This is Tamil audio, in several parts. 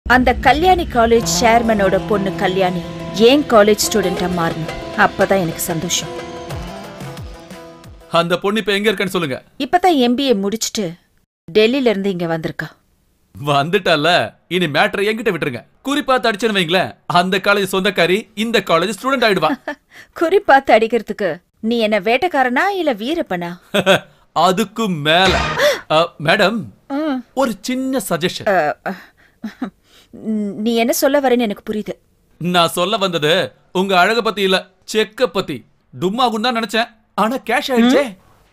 அந்த கல்யாணி காலேஜ் சேர்மனோட பொண்ணு கல்யாணி ஏன் காலேஜ் ஸ்டூடெண்டா மாறணும் அப்பதான் எனக்கு சந்தோஷம் அந்த பொண்ணு இப்ப எங்க இருக்கேன்னு சொல்லுங்க இப்பதான் எம்பிஏ முடிச்சிட்டு டெல்லியில இருந்து இங்க வந்திருக்கா வந்துட்டால இனி மேட்டரை என்கிட்ட விட்டுருங்க குறிப்பா தடிச்சுன்னு வைங்களேன் அந்த காலேஜ் சொந்தக்காரி இந்த காலேஜ் ஸ்டூடெண்ட் ஆயிடுவா குறிப்பாத்து அடிக்கிறதுக்கு நீ என்ன வேட்டக்காரனா இல்ல வீரப்பனா அதுக்கு மேல அ, மேடம் ம். ஒரு சின்ன சஜஷன் அஹ், அஹ், நீ என்ன சொல்ல வரேன்னு எனக்கு புரியுது நான் சொல்ல வந்தது உங்க அழக பத்தி இல்ல செக்க பத்தி டும்மாகும் தான் நினைச்சேன் ஆனா கேஷ் ஆயிடுச்சே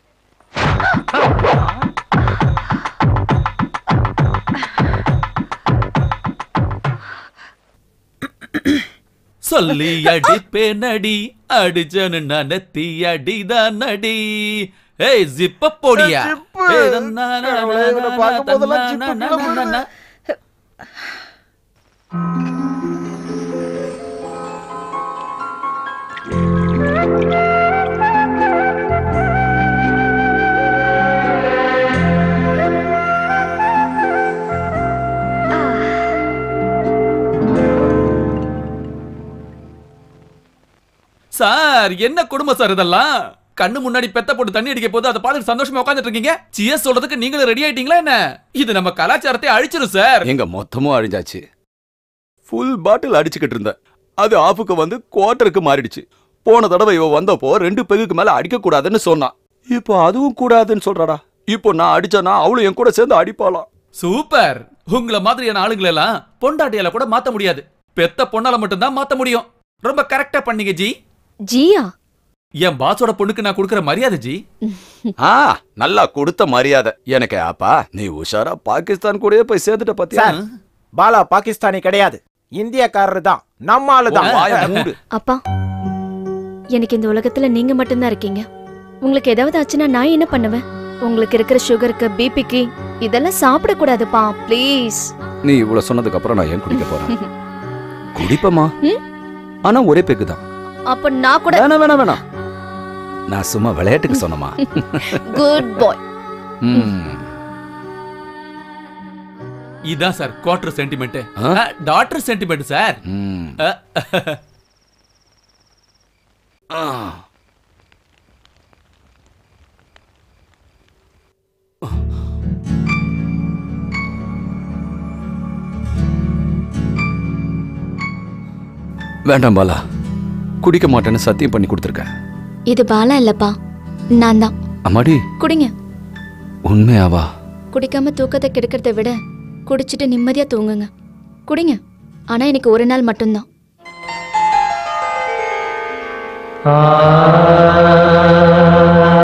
சொல்லி அடிப்பே நடி அடிச்சனு நனத்தி அடிதான் நடி ஏய் ஜிப்ப போடியா ஜிப்பு. ஏய், தன்னா, நா, நா, அவளை இவனை நா, பார்க்கும் போதெல்லாம் தன்னா, ஜிப்பு நா, கீழே நா, நா, நா. சார் என்ன குடும்பம் சார் இதெல்லாம் கண்ணு முன்னாடி பெத்த போட்டு தண்ணி அடிக்க போது அதை பார்த்துட்டு சந்தோஷமா உட்காந்துட்டு இருக்கீங்க சிஎஸ் சொல்றதுக்கு நீங்களும் ரெடி ஆயிட்டீங்களா என்ன இது நம்ம கலாச்சாரத்தை அழிச்சிரும் சார் எங்க மொத்தமும் அழிஞ்சாச்சு ஃபுல் பாட்டில் அடிச்சுக்கிட்டு இருந்தேன் அது ஆஃபுக்கு வந்து குவார்ட்டருக்கு மாறிடுச்சு போன தடவை இவ வந்தப்போ ரெண்டு பெகுக்கு மேல அடிக்க கூடாதுன்னு சொன்னான் இப்போ அதுவும் கூடாதுன்னு சொல்றாடா இப்போ நான் அடிச்சானா அவளும் என் கூட சேர்ந்து அடிப்பாளாம் சூப்பர் உங்கள மாதிரியான ஆளுங்களை எல்லாம் பொண்டாட்டியால கூட மாத்த முடியாது பெத்த பொண்ணால மட்டும்தான் மாத்த முடியும் ரொம்ப கரெக்டா பண்ணீங்க ஜி ஜியா என் பாஸோட பொண்ணுக்கு நான் கொடுக்கிற மரியாதை ஜி ஆ நல்லா கொடுத்த மரியாதை எனக்கு அப்பா நீ உஷாரா பாகிஸ்தான் கூடயே போய் சேர்ந்துட்ட பத்தியா சார் பாலா பாகிஸ்தானி கிடையாது இந்தியக்காரர் தான் நம்ம ஆளு தான் உன் வாயை மூடு. அப்பா எனக்கு இந்த உலகத்துல நீங்க மட்டும்தான் இருக்கீங்க உங்களுக்கு ஏதாவது ஆச்சுன்னா நான் என்ன பண்ணுவேன் உங்களுக்கு இருக்கிற சுகருக்கு பிபிக்கு இதெல்லாம் சாப்பிடக்கூடாதுப்பா ப்ளீஸ் நீ இவ்வளவு சொன்னதுக்கு அப்புறம் நான் ஏன் குடிக்க போறேன் குடிப்பமா ம்? ஆனா ஒரே பெக்கு தான் அப்ப நான் கூட வேணாம் வேணாம் வேணாம் நான் சும்மா விளையாட்டுக்கு சொன்னமா குட் பாய் ம். இதான் சார் குவார்டர் சென்டிமெண்ட் ஆ? டாக்டர் சென்டிமெண்ட் சார் ம். அஹ், ஆ. வேண்டாம் பாலா குடிக்க மாட்டேன்னு சத்தியம் பண்ணி கொடுத்துருக்கேன் இது பாலா இல்லப்பா நான் தான் அம்மாடி குடிங்க உண்மையாவா குடிக்காம தூக்கத்தை கெடுக்கிறத விட குடிச்சிட்டு நிம்மதியா தூங்குங்க குடிங்க ஆனா எனக்கு ஒரு நாள் மட்டும்தான் ஆ